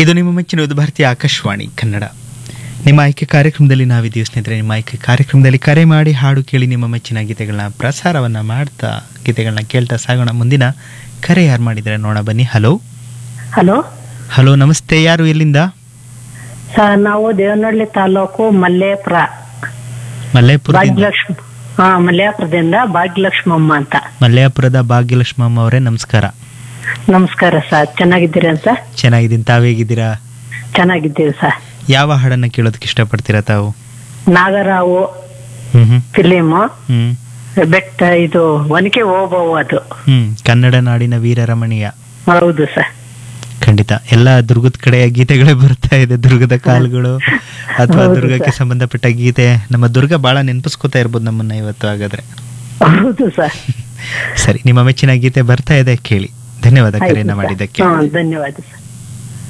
ಇದು ನಿಮ್ಮ ಮೆಚ್ಚಿನ ಭಾರತೀಯ ಆಕಾಶವಾಣಿ ಕನ್ನಡ ನಿಮ್ಮ ಆಯ್ಕೆ ಕಾರ್ಯಕ್ರಮದಲ್ಲಿ ನಾವಿದ್ದೀವಿ ಸ್ನೇಹಿತರೆ ನಿಮ್ಮ ಆಯ್ಕೆ ಕಾರ್ಯಕ್ರಮದಲ್ಲಿ ಕರೆ ಮಾಡಿ ಹಾಡು ಕೇಳಿ ನಿಮ್ಮ ಮೆಚ್ಚಿನ ಗೀತೆಗಳನ್ನ ಪ್ರಸಾರವನ್ನ ಮಾಡ್ತಾ ಗೀತೆಗಳನ್ನ ಕೇಳ್ತಾ ಸಾಗೋಣ ಮುಂದಿನ ಕರೆ ಯಾರು ಮಾಡಿದರೆ ನೋಡ ಬನ್ನಿ ಹಲೋ ಹಲೋ ಹಲೋ ನಮಸ್ತೆ ಯಾರು ಎಲ್ಲಿಂದ ಸರ್ ನಾವು ದೇವನಹಳ್ಳಿ ತಾಲೂಕು ಮಲ್ಲೇಪುರ ಮಲ್ಲೇಪುರದಿಂದ ಭಾಗ್ಯಲಕ್ಷ್ಮಿ ಹಾ ಮಲ್ಲೇಪುರದಿಂದ ಭಾಗ್ಯಲಕ್ಷ್ಮಮ್ಮ ಅಂತ ಮಲ್ಲೇಪುರದ ಭಾಗ್ಯಲಕ್ಷ್ಮಮ್ಮ ಅವರೇ ನಮಸ್ಕಾರ ನಮಸ್ಕಾರ ಸರ್ ಚೆನ್ನಾಗಿದ್ದೀರಾ ಸರ್ ಚೆನ್ನಾಗಿದ್ದೀನಿ ತಾವೇಗಿದ್ದೀರಾ ಚೆನ್ನಾಗಿದ್ದೀವಿ ಸರ್ ಯಾವ ಹಾಡನ್ನ ಕೇಳೋದಕ್ಕೆ ಇಷ್ಟಪಡ್ತೀರಾ ತಾವು ನಾಗರಾವು ಹ್ಮ್ ಹ್ಮ್ ಫಿಲಿಮು ಹ್ಮ್ ಬೆಟ್ಟ ಇದು ಒನಕೆ ಓಬವ್ವ ಅದು ಹ್ಮ್ ಕನ್ನಡ ನಾಡಿನ ವೀರರಮಣೀಯ ಹೌದು ಸರ್ ಖಂಡಿತ ಎಲ್ಲ ದುರ್ಗದ ಕಡೆಯ ಗೀತೆಗಳೇ ಬರ್ತಾ ಇದೆ ದುರ್ಗದ ಕಾಲ್ಗಳು ಅಥವಾ ಹೌದು ದುರ್ಗಕ್ಕೆ ಸರ್. ಸಂಬಂಧಪಟ್ಟ ಗೀತೆ ನಮ್ಮ ದುರ್ಗ ಬಹಳ ನೆನಪಿಸ್ಕೋತಾ ಇರ್ಬೋದು ನಮ್ಮನ್ನ ಇವತ್ತು ಹಾಗಾದ್ರೆ ಹೌದು ಸರ್ ಸರಿ ನಿಮ್ಮ ಮೆಚ್ಚಿನ ಗೀತೆ ಬರ್ತಾ ಇದೆ ಕೇಳಿ ಧನ್ಯವಾದ ಆಯ್ತು ಕರೆಯನ್ನ ಸರ್. ಮಾಡಿದ್ದಕ್ಕೆ ಹಾ ಧನ್ಯವಾದ ಸರ್